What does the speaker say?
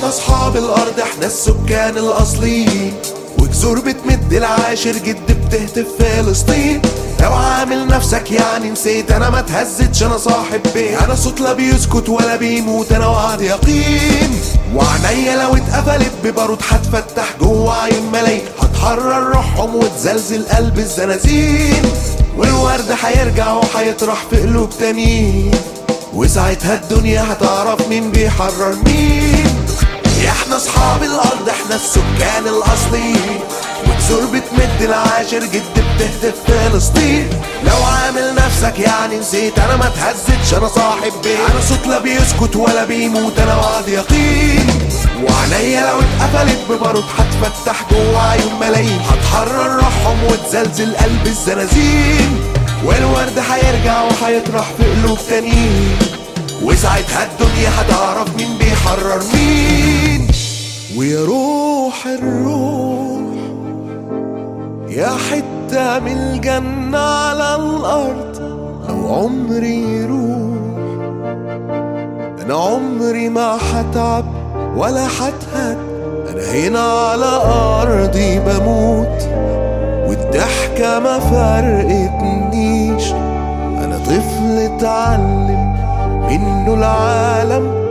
احنا اصحاب الارض احنا السكان الاصليين وجذور بتمد العاشر جد بتهتف فلسطين لو عامل نفسك يعني نسيت انا ما تهزتش انا صاحب بيت انا صوت لا بيسكت ولا بيموت انا وعد يقين وعينيا لو اتقفلت ببارود هتفتح جوه عين ملايين هتحرر روحهم وتزلزل قلب الزنازين والورد هيرجع وهيطرح في قلوب تانيين وساعتها الدنيا هتعرف مين بيحرر مين احنا اصحاب الارض احنا السكان الاصليين وجذور بتمد العاشر جد بتهتف فلسطين لو عامل نفسك يعني نسيت انا ما تهزتش انا صاحب بيت انا صوت لا بيسكت ولا بيموت انا وعد يقين وعينيا لو اتقفلت ببارود هتفتح جوه عيون ملايين هتحرر روحهم وتزلزل قلب الزنازين والورد هيرجع وهيطرح في قلوب تانيين وساعتها الدنيا هتعرف مين بيحرر مين ويا روح الروح يا حتة من الجنة على الأرض لو عمري يروح أنا عمري ما هتعب ولا هتهد أنا هنا على أرضي بموت والضحكة ما فرقتنيش أنا طفل اتعلم منه العالم